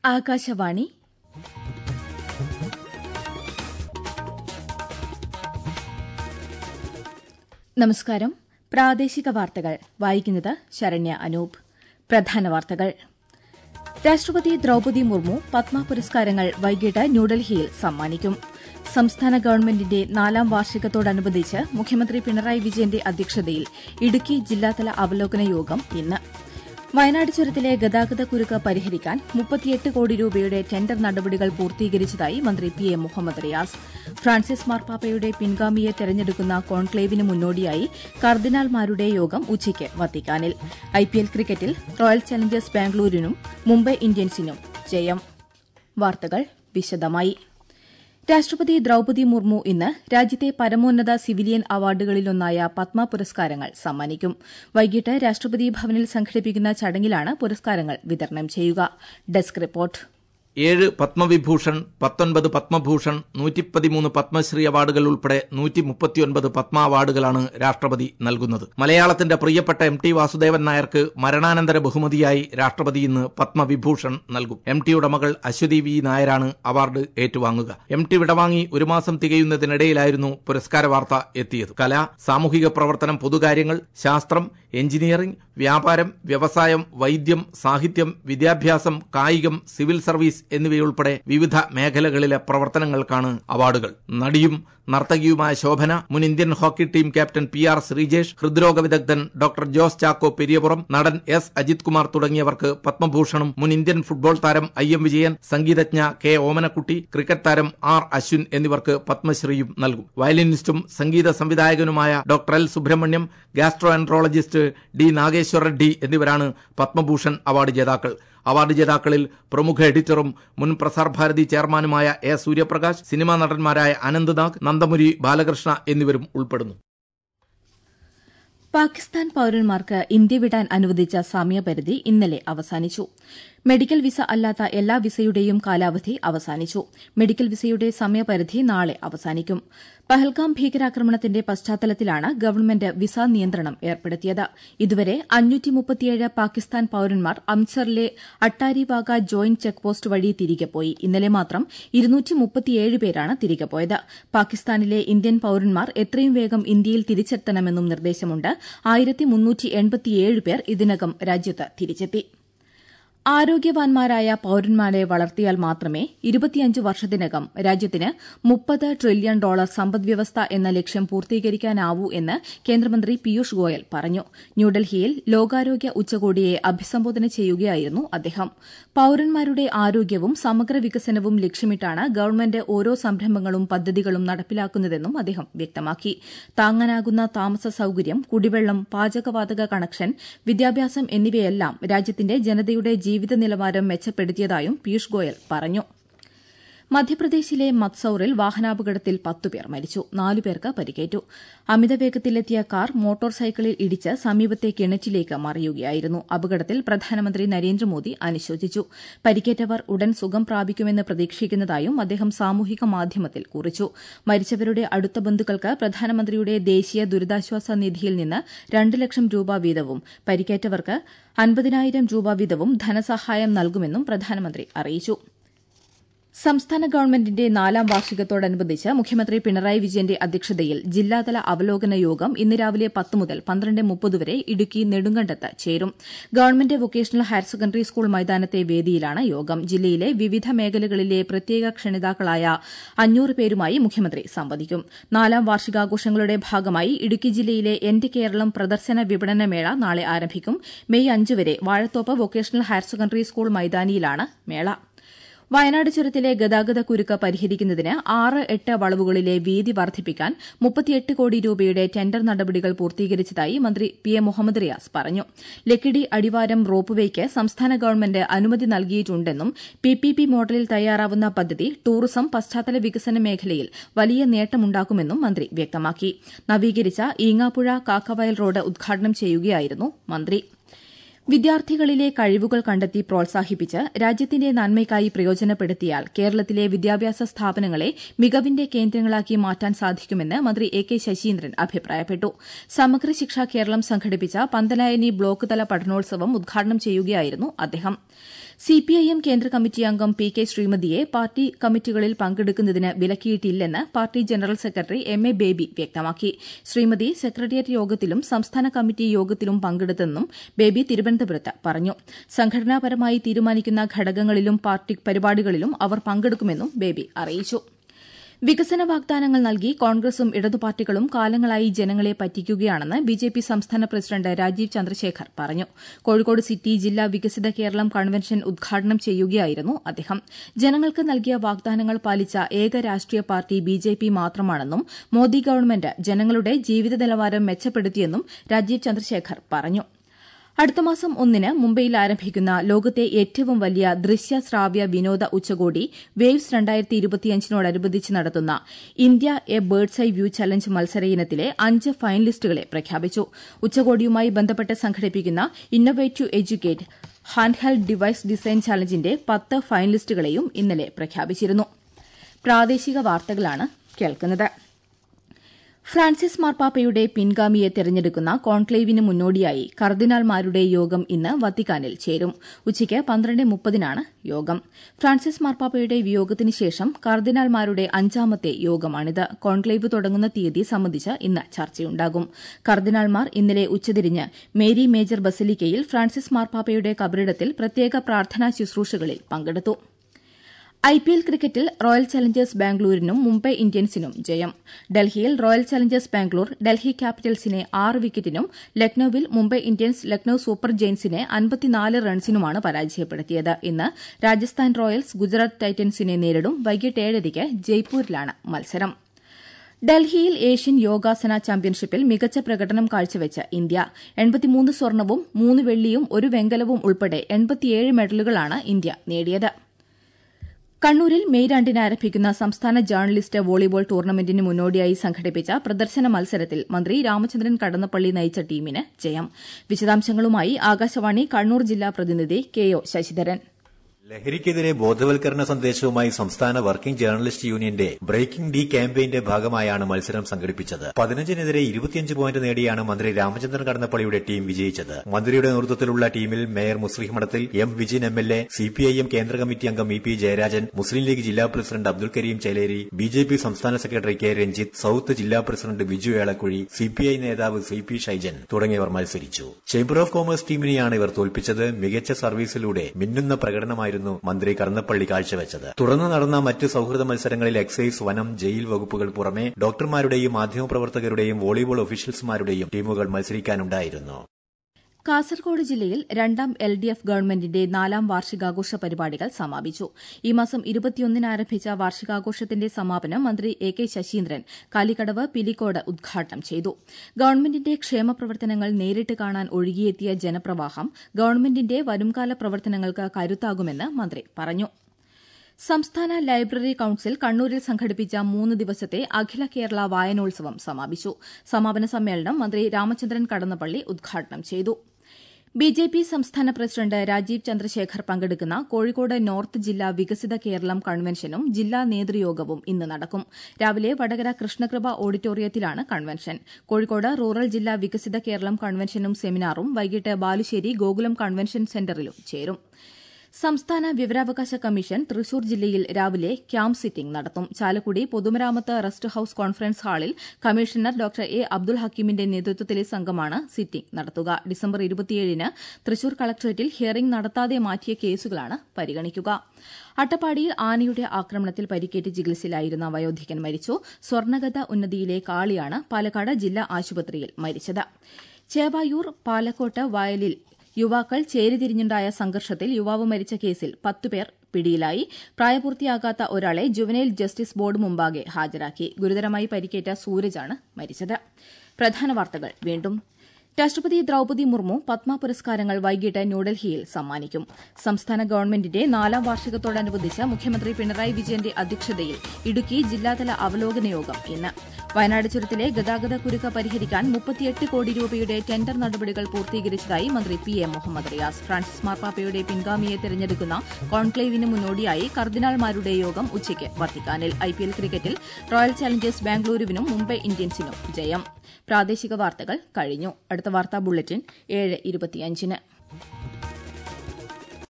ആകാശവാണി നമസ്കാരം പ്രാദേശിക വാർത്തകൾ വായിക്കുന്നത് ശരണ്യ അനൂപ് പ്രധാന വാർത്തകൾ രാഷ്ട്രപതി ദ്രൌപതി മുർമു പത്മ പുരസ്കാരങ്ങൾ വൈകിട്ട് ന്യൂഡൽഹിയിൽ സമ്മാനിക്കും സംസ്ഥാന ഗവൺമെന്റിന്റെ നാലാം വാർഷികത്തോടനുബന്ധിച്ച് മുഖ്യമന്ത്രി പിണറായി വിജയന്റെ അധ്യക്ഷതയിൽ ഇടുക്കി ജില്ലാതല അവലോകന യോഗം ഇന്ന് വയനാട് ചുരത്തിലെ ഗതാഗത കുരുക്ക് പരിഹരിക്കാൻ മുപ്പത്തിയെട്ട് കോടി രൂപയുടെ ടെൻഡർ നടപടികൾ പൂർത്തീകരിച്ചതായി മന്ത്രി P A Muhammad Riyas Francis മാർപ്പാപ്പയുടെ പിൻഗാമിയെ തെരഞ്ഞെടുക്കുന്ന കോൺക്ലേവിന് മുന്നോടിയായി കർദിനാൾമാരുടെ യോഗം ഉച്ചയ്ക്ക് വത്തിക്കാനിൽ ഐപിഎൽ ക്രിക്കറ്റിൽ റോയൽ ചലഞ്ചേഴ്സ് ബാംഗ്ലൂരിനും മുംബൈ ഇന്ത്യൻസിനും ജയം വാർത്തകൾ വിശദമായി രാഷ്ട്രപതി ദ്രൌപതി മുർമു ഇന്ന് രാജ്യത്തെ പരമോന്നത സിവിലിയൻ അവാർഡുകളിലൊന്നായ പത്മ പുരസ്കാരങ്ങൾ സമ്മാനിക്കും വൈകിട്ട് രാഷ്ട്രപതി ഭവനിൽ സംഘടിപ്പിക്കുന്ന ചടങ്ങിലാണ് പുരസ്കാരങ്ങൾ വിതരണം ചെയ്യുക ഡെസ്ക് റിപ്പോർട്ട് ഏഴ് പത്മവിഭൂഷൺ പത്തൊൻപത് പത്മഭൂഷൺ നൂറ്റിപ്പതിമൂന്ന് പത്മശ്രീ അവാർഡുകൾ ഉൾപ്പെടെ നൂറ്റി മുപ്പത്തിയൊൻപത് പത്മ അവാർഡുകളാണ് രാഷ്ട്രപതി നൽകുന്നത് മലയാളത്തിന്റെ പ്രിയപ്പെട്ട എം ടി വാസുദേവൻ നായർക്ക് മരണാനന്തര ബഹുമതിയായി രാഷ്ട്രപതി ഇന്ന് പത്മവിഭൂഷൺ നൽകും എം ടിയുടെ മകൾ അശ്വതി വി നായരാണ് അവാർഡ് ഏറ്റുവാങ്ങുക എം ടി വിടവാങ്ങി ഒരു മാസം തികയുന്നതിനിടയിലായിരുന്നു പുരസ്കാര വാർത്ത എത്തിയത് കല സാമൂഹിക പ്രവർത്തനം പൊതുകാര്യങ്ങൾ ശാസ്ത്രം എഞ്ചിനീയറിംഗ് വ്യാപാരം വ്യവസായം വൈദ്യം സാഹിത്യം വിദ്യാഭ്യാസം കായികം സിവിൽ സർവീസ് എന്നിവയുൾപ്പെടെ വിവിധ മേഖലകളിലെ പ്രവർത്തനങ്ങൾക്കാണ് അവാർഡുകൾ നടിയും നർത്തകിയുമായ ശോഭന മുൻ Indian hockey team captain P R Sreejesh ഹൃദ്രോഗ വിദഗ്ധൻ ഡോക്ടർ ജോസ് ചാക്കോ പെരിയപുറം നടൻ എസ് അജിത് കുമാർ തുടങ്ങിയവർക്ക് പത്മഭൂഷണും മുൻ ഇന്ത്യൻ ഫുട്ബോൾ താരം ഐ എം വിജയൻ സംഗീതജ്ഞ കെ ഓമനക്കുട്ടി ക്രിക്കറ്റ് താരം ആർ അശ്വിൻ എന്നിവർക്ക് പത്മശ്രീയും നൽകും വയലിനിസ്റ്റും സംഗീത സംവിധായകനുമായ doctor L Subramaniam gastroenterologist D Nageshwara Reddy എന്നിവരാണ് പത്മഭൂഷൺ അവാർഡ് ജേതാക്കൾ അവാർഡ് ജേതാക്കളിൽ പ്രമുഖ എഡിറ്ററും മുൻ പ്രസാർ ഭാരതി ചെയർമാനുമായ എ സൂര്യപ്രകാശ് സിനിമാ നടന്മാരായ അനന്ത് നാഗ് നന്ദമുരി ബാലകൃഷ്ണ എന്നിവരും ഉൾപ്പെടുന്നു പാകിസ്ഥാൻ പൌരന്മാർക്ക് ഇന്ത്യ വിടാൻ അനുവദിച്ച സമയപരിധി ഇന്നലെ അവസാനിച്ചു മെഡിക്കൽ വിസ അല്ലാത്ത എല്ലാ വിസയുടെയും കാലാവധി അവസാനിച്ചു മെഡിക്കൽ വിസയുടെ സമയപരിധി നാളെ അവസാനിക്കും പഹൽഗാം ഭീകരാക്രമണത്തിന്റെ പശ്ചാത്തലത്തിലാണ് ഗവൺമെന്റ് വിസ നിയന്ത്രണം ഏർപ്പെടുത്തിയത് ഇതുവരെ പാകിസ്ഥാൻ പൌരന്മാർ അംസറിലെ അട്ടാരിവാഗ ജോയിന്റ് ചെക്ക് പോസ്റ്റ് വഴി തിരികെ പോയി ഇന്നലെ മാത്രം പേരാണ് തിരികെ പോയത് പാകിസ്ഥാനിലെ ഇന്ത്യൻ പൌരന്മാർ എത്രയും വേഗം ഇന്ത്യയിൽ തിരിച്ചെത്തണമെന്നും നിർദ്ദേശമുണ്ട് പേർ ഇതിനകം രാജ്യത്ത് തിരിച്ചെത്തി ആരോഗ്യവാൻമാരായ പൌരന്മാരെ വളർത്തിയാൽ മാത്രമേ ഇരുപത്തിയഞ്ച് വർഷത്തിനകം രാജ്യത്തിന് മുപ്പത് ട്രില്യൺ ഡോളർ സമ്പദ്വ്യവസ്ഥ എന്ന ലക്ഷ്യം പൂർത്തീകരിക്കാനാവൂ എന്ന് കേന്ദ്രമന്ത്രി പീയൂഷ് ഗോയൽ പറഞ്ഞു ന്യൂഡൽഹിയിൽ ലോകാരോഗ്യ ഉച്ചകോടിയെ അഭിസംബോധന ചെയ്യുകയായിരുന്നു അദ്ദേഹം പൌരന്മാരുടെ ആരോഗ്യവും സമഗ്ര വികസനവും ലക്ഷ്യമിട്ടാണ് ഗവൺമെന്റ് ഓരോ സംരംഭങ്ങളും പദ്ധതികളും നടപ്പിലാക്കുന്നതെന്നും അദ്ദേഹം വ്യക്തമാക്കി താങ്ങാനാകുന്ന താമസ സൌകര്യം കുടിവെള്ളം പാചകവാതക കണക്ഷൻ വിദ്യാഭ്യാസം എന്നിവയെല്ലാം രാജ്യത്തിന്റെ ജനതയുടെ ജീവിത നിലവാരം മെച്ചപ്പെടുത്തിയതായും പീയൂഷ് ഗോയൽ പറഞ്ഞു മധ്യപ്രദേശിലെ മത്സൌറിൽ വാഹനാപകടത്തിൽ പത്തുപേർ മരിച്ചു നാലുപേർക്ക് പരിക്കേറ്റു അമിതവേഗത്തിലെത്തിയ കാർ മോട്ടോർ സൈക്കിളിൽ ഇടിച്ച് സമീപത്തെ കിണറ്റിലേക്ക് മറിയുകയായിരുന്നു അപകടത്തിൽ പ്രധാനമന്ത്രി നരേന്ദ്രമോദി അനുശോചിച്ചു പരിക്കേറ്റവർ ഉടൻ സുഖം പ്രാപിക്കുമെന്ന് പ്രതീക്ഷിക്കുന്നതായും അദ്ദേഹം സാമൂഹിക മാധ്യമത്തിൽ കുറിച്ചു മരിച്ചവരുടെ അടുത്ത ബന്ധുക്കൾക്ക് പ്രധാനമന്ത്രിയുടെ ദേശീയ ദുരിതാശ്വാസ നിധിയിൽ നിന്ന് രണ്ട് ലക്ഷം രൂപ വീതവും പരിക്കേറ്റവർക്ക് അൻപതിനായിരം രൂപ വീതവും ധനസഹായം നൽകുമെന്നും പ്രധാനമന്ത്രി അറിയിച്ചു സംസ്ഥാന ഗവൺമെന്റിന്റെ നാലാം വാർഷികത്തോടനുബന്ധിച്ച് മുഖ്യമന്ത്രി പിണറായി വിജയന്റെ അധ്യക്ഷതയിൽ ജില്ലാതല അവലോകന യോഗം ഇന്ന് രാവിലെ പത്ത് മുതൽ പന്ത്രണ്ട് മുപ്പത് വരെ ഇടുക്കി നെടുങ്കണ്ടത്ത് ചേരും government vocational higher secondary school മൈതാനത്തെ വേദിയിലാണ് യോഗം ജില്ലയിലെ വിവിധ മേഖലകളിലെ പ്രത്യേക ക്ഷണിതാക്കളായ അഞ്ഞൂറ് പേരുമായി മുഖ്യമന്ത്രി സംവദിക്കും നാലാം വാർഷികാഘോഷങ്ങളുടെ ഭാഗമായി ഇടുക്കി ജില്ലയിലെ എന്റെ കേരളം പ്രദർശന വിപണന മേള നാളെ ആരംഭിക്കും മെയ് അഞ്ച് വരെ Vazhathoppu vocational higher secondary school മൈതാനിയിലാണ് മേള വയനാട് ചുരത്തിലെ ഗതാഗത കുരുക്ക് പരിഹരിക്കുന്നതിന് ആറ് എട്ട് വളവുകളിലെ വീതി വർദ്ധിപ്പിക്കാൻ മുപ്പത്തിയെട്ട് കോടി രൂപയുടെ ടെൻഡർ നടപടികൾ പൂർത്തീകരിച്ചതായി മന്ത്രി പി എ മുഹമ്മദ് റിയാസ് പറഞ്ഞു ലക്കിടി അടിവാരം റോപ്പ്വേയ്ക്ക് സംസ്ഥാന ഗവൺമെന്റ് അനുമതി നൽകിയിട്ടുണ്ടെന്നും പി പി പി മോഡലിൽ തയ്യാറാവുന്ന പദ്ധതി ടൂറിസം പശ്ചാത്തല വികസന മേഖലയിൽ വലിയ നേട്ടമുണ്ടാക്കുമെന്നും മന്ത്രി വ്യക്തമാക്കി നവീകരിച്ച ഈങ്ങാപ്പുഴ കാക്കവയൽ റോഡ് ഉദ്ഘാടനം ചെയ്യുകയായിരുന്നു മന്ത്രി വിദ്യാർത്ഥികളിലെ കഴിവുകൾ കണ്ടെത്തി പ്രോത്സാഹിപ്പിച്ച് രാജ്യത്തിന്റെ നന്മയ്ക്കായി പ്രയോജനപ്പെടുത്തിയാൽ കേരളത്തിലെ വിദ്യാഭ്യാസ സ്ഥാപനങ്ങളെ മികവിന്റെ കേന്ദ്രങ്ങളാക്കി മാറ്റാൻ സാധിക്കുമെന്ന് മന്ത്രി എ കെ ശശീന്ദ്രൻ അഭിപ്രായപ്പെട്ടു സമഗ്ര ശിക്ഷ കേരളം സംഘടിപ്പിച്ച പന്തലായനി ബ്ലോക്ക് തല പഠനോത്സവം ഉദ്ഘാടനം ചെയ്യുകയായിരുന്നു അദ്ദേഹം സിപിഐഎം കേന്ദ്ര കമ്മിറ്റി അംഗം പി കെ ശ്രീമതിയെ പാർട്ടി കമ്മിറ്റികളിൽ പങ്കെടുക്കുന്നതിന് വിലക്കിയിട്ടില്ലെന്ന് party general secretary M A Baby വ്യക്തമാക്കി ശ്രീമതി സെക്രട്ടേറിയറ്റ് യോഗത്തിലും സംസ്ഥാന കമ്മിറ്റി യോഗത്തിലും പങ്കെടുത്തെന്നും ബേബി തിരുവനന്തപുരത്ത് പറഞ്ഞു സംഘടനാപരമായി തീരുമാനിക്കുന്ന ഘടകങ്ങളിലും പാർട്ടി പരിപാടികളിലും അവർ പങ്കെടുക്കുമെന്നും ബേബി അറിയിച്ചു വികസന വാഗ്ദാനങ്ങൾ നൽകി കോൺഗ്രസും ഇടതുപാർട്ടികളും കാലങ്ങളായി ജനങ്ങളെ പറ്റിക്കുകയാണെന്ന് ബിജെപി സംസ്ഥാന പ്രസിഡന്റ് രാജീവ് ചന്ദ്രശേഖർ പറഞ്ഞു കോഴിക്കോട് സിറ്റി ജില്ലാ വികസിത കേരളം കൺവെൻഷൻ ഉദ്ഘാടനം ചെയ്യുകയായിരുന്നു അദ്ദേഹം ജനങ്ങൾക്ക് നൽകിയ വാഗ്ദാനങ്ങൾ പാലിച്ച ഏക രാഷ്ട്രീയ പാർട്ടി ബിജെപി മാത്രമാണെന്നും മോദി ഗവൺമെന്റ് ജനങ്ങളുടെ ജീവിത നിലവാരം മെച്ചപ്പെടുത്തിയെന്നും രാജീവ് ചന്ദ്രശേഖർ പറഞ്ഞു അടുത്ത മാസം ഒന്നിന് മുംബൈയിൽ ആരംഭിക്കുന്ന ലോകത്തെ ഏറ്റവും വലിയ ദൃശ്യ ശ്രാവ്യ വിനോദ ഉച്ചകോടി വേവ്സ് രണ്ടായിരത്തി ഇരുപത്തിയഞ്ചിനോടനുബന്ധിച്ച് നടത്തുന്ന India a bird's eye view challenge മത്സര ഇനത്തിലെ അഞ്ച് ഫൈനലിസ്റ്റുകളെ പ്രഖ്യാപിച്ചു ഉച്ചകോടിയുമായി ബന്ധപ്പെട്ട് സംഘടിപ്പിക്കുന്ന innovative educate hand held device design ചലഞ്ചിന്റെ പത്ത് ഫൈനലിസ്റ്റുകളെയും ഇന്നലെ പ്രഖ്യാപിച്ചിരുന്നു പ്രാദേശിക വാർത്തകളാണ് കേൾക്കുന്നത് ഫ്രാൻസിസ് മാർപ്പാപ്പയുടെ പിൻഗാമിയെ തെരഞ്ഞെടുക്കുന്ന കോൺക്ലേവിന് മുന്നോടിയായി കർദിനാൾമാരുടെ യോഗം ഇന്ന് വത്തിക്കാനിൽ ചേരും ഉച്ചയ്ക്ക് പന്ത്രണ്ട് മുപ്പതിനാണ് യോഗം ഫ്രാൻസിസ് മാർപ്പാപ്പയുടെ വിയോഗത്തിന് ശേഷം കർദിനാൾമാരുടെ അഞ്ചാമത്തെ യോഗമാണിത് കോൺക്ലേവ് തുടങ്ങുന്ന തീയതി സംബന്ധിച്ച് ഇന്ന് ചർച്ചയുണ്ടാകും കർദിനാൾമാർ ഇന്നലെ ഉച്ചതിരിഞ്ഞ് മേരി മേജർ ബസലിക്കയിൽ ഫ്രാൻസിസ് മാർപ്പാപ്പയുടെ കബറിടത്തിൽ പ്രത്യേക പ്രാർത്ഥനാ ശുശ്രൂഷകളിൽ പങ്കെടുത്തു ഐപിഎൽ ക്രിക്കറ്റിൽ റോയൽ ചലഞ്ചേഴ്സ് ബാംഗ്ലൂരിനും മുംബൈ ഇന്ത്യൻസിനും ജയം ഡൽഹിയിൽ റോയൽ ചലഞ്ചേഴ്സ് ബാംഗ്ലൂർ ഡൽഹി ക്യാപിറ്റൽസിനെ ആറ് വിക്കറ്റിനും ലക്നൌവിൽ മുംബൈ ഇന്ത്യൻസ് ലക്നൌ സൂപ്പർ ജെയിൻസിനെ അൻപത്തിനാല് റൺസിനുമാണ് പരാജയപ്പെടുത്തിയത് ഇന്ന് രാജസ്ഥാൻ റോയൽസ് ഗുജറാത്ത് ടൈറ്റൻസിനെ നേരിടും വൈകിട്ട് ഏഴരയ്ക്ക് ജയ്പൂരിലാണ് മത്സരം ഡൽഹിയിൽ ഏഷ്യൻ യോഗാസന ചാമ്പ്യൻഷിപ്പിൽ മികച്ച പ്രകടനം കാഴ്ചവെച്ച ഇന്ത്യ എൺപത്തിമൂന്ന് സ്വർണവും മൂന്ന് വെള്ളിയും ഒരു വെങ്കലവും ഉൾപ്പെടെ എൺപത്തിയേഴ് മെഡലുകളാണ് ഇന്ത്യ നേടിയത് കണ്ണൂരിൽ മെയ് രണ്ടിന് ആരംഭിക്കുന്ന സംസ്ഥാന ജേർണലിസ്റ്റ് വോളിബോൾ ടൂർണമെന്റിന് മുന്നോടിയായി സംഘടിപ്പിച്ച പ്രദർശന മത്സരത്തിൽ മന്ത്രി രാമചന്ദ്രൻ കടന്നപ്പള്ളി നയിച്ച ടീമിന് ജയം വിശദാംശങ്ങളുമായി ആകാശവാണി കണ്ണൂർ ജില്ലാ പ്രതിനിധി കെ ഒ ശശിധരൻ ലഹരിക്കെതിരെ ബോധവൽക്കരണ സന്ദേശവുമായി സംസ്ഥാന വർക്കിംഗ് ജേർണലിസ്റ്റ് യൂണിയന്റെ ബ്രേക്കിംഗ് ഡി ക്യാമ്പയിന്റെ ഭാഗമായാണ് മത്സരം സംഘടിപ്പിച്ചത് പതിനഞ്ചിനെതിരെ ഇരുപത്തിയഞ്ച് പോയിന്റ് നേടിയാണ് മന്ത്രി രാമചന്ദ്രൻ കടന്നപ്പള്ളിയുടെ ടീം വിജയിച്ചത് മന്ത്രിയുടെ നേതൃത്വത്തിലുള്ള ടീമിൽ mayor Muslim Madathil M Vijin M L A CPIM കേന്ദ്ര കമ്മിറ്റി അംഗം E P Jayarajan Muslim League ജില്ലാ president Abdul Kareem Cheleri B J P സംസ്ഥാന സെക്രട്ടറി കെ രഞ്ജിത്ത് സൌത്ത് ജില്ലാ പ്രസിഡന്റ് ബിജു ഏളക്കുഴി സിപിഐ നേതാവ് സി പി ഷൈജൻ തുടങ്ങിയവർ മത്സരിച്ചു ചേംബർ ഓഫ് കോമേഴ്സ് ടീമിനെയാണ് ഇവർ തോൽപ്പിച്ചത് മികച്ച സർവീസിലൂടെ മിന്നുന്ന പ്രകടനമായിരുന്നു മന്ത്രി കടന്നപ്പള്ളി കാഴ്ചവെച്ചത് തുടർന്ന് നടന്ന മറ്റ് സൌഹൃദ മത്സരങ്ങളിൽ എക്സൈസ് വനം ജയിൽ വകുപ്പുകൾ പുറമെ ഡോക്ടർമാരുടെയും മാധ്യമപ്രവർത്തകരുടെയും വോളിബോൾ ഒഫീഷ്യൽസുമാരുടെയും ടീമുകൾ മത്സരിക്കാനുണ്ടായിരുന്നു കാസർഗോഡ് ജില്ലയിൽ രണ്ടാം എൽ ഡി എഫ് ഗവൺമെന്റിന്റെ നാലാം വാർഷികാഘോഷ പരിപാടികൾ സമാപിച്ചു ഈ മാസം ഇരുപത്തിയൊന്നിന് ആരംഭിച്ച വാർഷികാഘോഷത്തിന്റെ സമാപനം മന്ത്രി എ കെ ശശീന്ദ്രൻ കാലിക്കടവ് പിലിക്കോട് ഉദ്ഘാടനം ചെയ്തു ഗവൺമെന്റിന്റെ ക്ഷേമ പ്രവർത്തനങ്ങൾ നേരിട്ട് കാണാൻ ഒഴുകിയെത്തിയ ജനപ്രവാഹം ഗവൺമെന്റിന്റെ വരുംകാല പ്രവർത്തനങ്ങൾക്ക് കരുത്താകുമെന്ന് മന്ത്രി പറഞ്ഞു സംസ്ഥാന ലൈബ്രറി കൌൺസിൽ കണ്ണൂരിൽ സംഘടിപ്പിച്ച മൂന്ന് ദിവസത്തെ അഖില കേരള വായനോത്സവം സമാപിച്ചു സമാപന സമ്മേളനം മന്ത്രി രാമചന്ദ്രൻ കടന്നപ്പള്ളി ഉദ്ഘാടനം ചെയ്തു ബിജെപി സംസ്ഥാന പ്രസിഡന്റ് രാജീവ് ചന്ദ്രശേഖർ പങ്കെടുക്കുന്ന കോഴിക്കോട് നോർത്ത് ജില്ലാ വികസിത കേരളം കൺവെൻഷനും ജില്ലാ നേതൃയോഗവും ഇന്ന് നടക്കും രാവിലെ വടകര കൃഷ്ണകൃപ ഓഡിറ്റോറിയത്തിലാണ് കൺവെൻഷൻ കോഴിക്കോട് റൂറൽ ജില്ലാ വികസിത കേരളം കൺവെൻഷനും സെമിനാറും വൈകിട്ട് ബാലുശ്ശേരി ഗോകുലം കൺവെൻഷൻ സെന്ററിലും ചേരും സംസ്ഥാന വിവരാവകാശ കമ്മീഷൻ തൃശൂർ ജില്ലയിൽ രാവിലെ ക്യാമ്പ് സിറ്റിംഗ് നടത്തും ചാലക്കുടി പൊതുമരാമത്ത് റെസ്റ്റ് ഹൌസ് കോൺഫറൻസ് ഹാളിൽ കമ്മീഷണർ ഡോക്ടർ എ അബ്ദുൽ ഹക്കീമിന്റെ നേതൃത്വത്തിലെ സംഘമാണ് സിറ്റിംഗ് നടത്തുക ഡിസംബർ ഇരുപത്തിയേഴിന് തൃശൂർ കളക്ടറേറ്റിൽ ഹിയറിംഗ് നടത്താതെ മാറ്റിയ കേസുകളാണ് പരിഗണിക്കുക അട്ടപ്പാടിയിൽ ആനയുടെ ആക്രമണത്തിൽ പരിക്കേറ്റ് ചികിത്സയിലായിരുന്ന വയോധികൻ മരിച്ചു സ്വർണ്ണഗത ഉന്നതിയിലെ കാളിയാണ് പാലക്കാട് ജില്ലാ ആശുപത്രിയിൽ മരിച്ചത് ചേവായൂർ പാലക്കോട്ട് വയലിൽ യുവാക്കൾ ചേരിതിരിഞ്ഞുണ്ടായ സംഘർഷത്തിൽ യുവാവ് മരിച്ച കേസിൽ പത്തുപേർ പിടിയിലായി പ്രായപൂർത്തിയാകാത്ത ഒരാളെ ജുവനൈൽ ജസ്റ്റിസ് ബോർഡ് മുമ്പാകെ ഹാജരാക്കി ഗുരുതരമായി പരിക്കേറ്റ സൂരജാണ് മരിച്ചത് പ്രധാന വാർത്തകൾ വീണ്ടും രാഷ്ട്രപതി ദ്രൌപതി മുർമു പത്മ പുരസ്കാരങ്ങൾ വൈകിട്ട് ന്യൂഡൽഹിയിൽ സമ്മാനിക്കും സംസ്ഥാന ഗവൺമെന്റിന്റെ നാലാം വാർഷികത്തോടനുബന്ധിച്ച് മുഖ്യമന്ത്രി പിണറായി വിജയന്റെ അധ്യക്ഷതയിൽ ഇടുക്കി ജില്ലാതല അവലോകന യോഗം ഇന്ന് വയനാട് ചുരത്തിലെ ഗതാഗത കുരുക്ക് പരിഹരിക്കാൻ മുപ്പത്തിയെട്ട് കോടി രൂപയുടെ ടെൻഡർ നടപടികൾ പൂർത്തീകരിച്ചതായി മന്ത്രി P A Muhammad Riyas Francis മാർപ്പാപ്പയുടെ പിൻഗാമിയെ തെരഞ്ഞെടുക്കുന്ന കോൺക്ലേവിന് മുന്നോടിയായി കർദിനാൾമാരുടെ യോഗം ഉച്ചയ്ക്ക് വത്തിക്കാനിൽ ഐപിഎൽ ക്രിക്കറ്റിൽ റോയൽ ചലഞ്ചേഴ്സ് ബാംഗ്ലൂരുവിനും മുംബൈ ഇന്ത്യൻസിനും ജയം പ്രാദേശിക വാർത്തകൾ കഴിഞ്ഞു അടുത്ത വാർത്താ ബുള്ളറ്റിൻ ഏഴ് ഇരുപത്തിയഞ്ചിന്